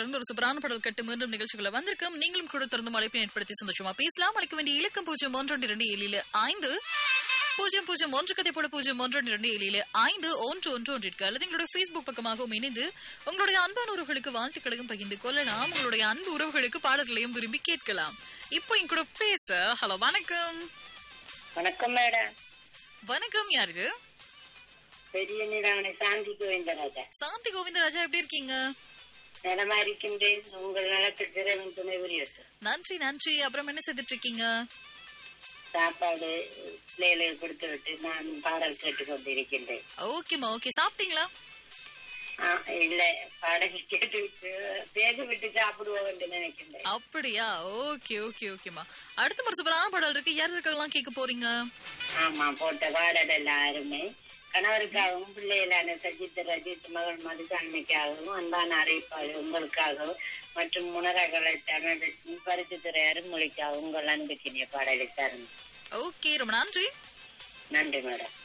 இருந்து ஒரு சூப்பரான பாடல் கட்டு மீண்டும் நிகழ்ச்சிகளை வந்திருக்கும் நீங்களும் கூட திறந்து அழைப்பை ஏற்படுத்தி சந்தோஷமா பேசலாம் அழைக்க வேண்டிய இலக்கம் பூஜ்ஜியம் ஒன்று இரண்டு ஏழில் ஐந்து பூஜ்ஜியம் பூஜ்ஜியம் ஒன்று கதை போல பூஜ்ஜியம் ஒன்று இரண்டு ஏழில் ஐந்து ஒன்று ஒன்று ஒன்றிற்கு அல்லது எங்களுடைய ஃபேஸ்புக் பக்கமாகவும் இணைந்து உங்களுடைய அன்பான உறவுகளுக்கு வாழ்த்துக்களையும் பகிர்ந்து கொள்ளலாம் உங்களுடைய அன்பு உறவுகளுக்கு பாடல்களையும் விரும்பி கேட்கலாம் இப்போ என் கூட பேச ஹலோ வணக்கம் வணக்கம் மேடம் வணக்கம் யார் இது பெரிய நிறாவணி சாந்தி கோவிந்தராஜா சாந்தி கோவிந்தராஜா எப்படி இருக்கீங்க நலமா இருக்கின்றேன் உங்கள் நலத்தில் திறவின் துணை புரியட்டும் நன்றி நன்றி அப்புறம் என்ன செய்துட்டு இருக்கீங்க சாப்பாடு பிள்ளைகளுக்கு கொடுத்து விட்டு நான் பாடல் கேட்டுக் கொண்டிருக்கின்றேன் ஓகேம்மா ஓகே சாப்பிட்டீங்களா ஆ, இல்ல பாடல் கேட்டு விட்டு பேசி விட்டு சாப்பிடுவோம் என்று நினைக்கின்றேன் அப்படியா ஓகே ஓகே ஓகேம்மா அடுத்த ஒரு சூப்பரான பாடல் இருக்கு யார் இருக்கலாம் கேட்க போறீங்க ஆமா போட்ட பாடல் எல்லாருமே கணவருக்காகவும் பிள்ளைகளான சஜித் ரஜித் மகள் மதுசாமிக்காகவும் அன்பான அழைப்பாளர் உங்களுக்காகவும் மற்றும் முனரகளை தமிழ் பரிசு துறை அருமொழிக்காகவும் உங்கள் அன்புக்கினிய பாடலை தரும் ஓகே ரொம்ப நன்றி நன்றி மேடம்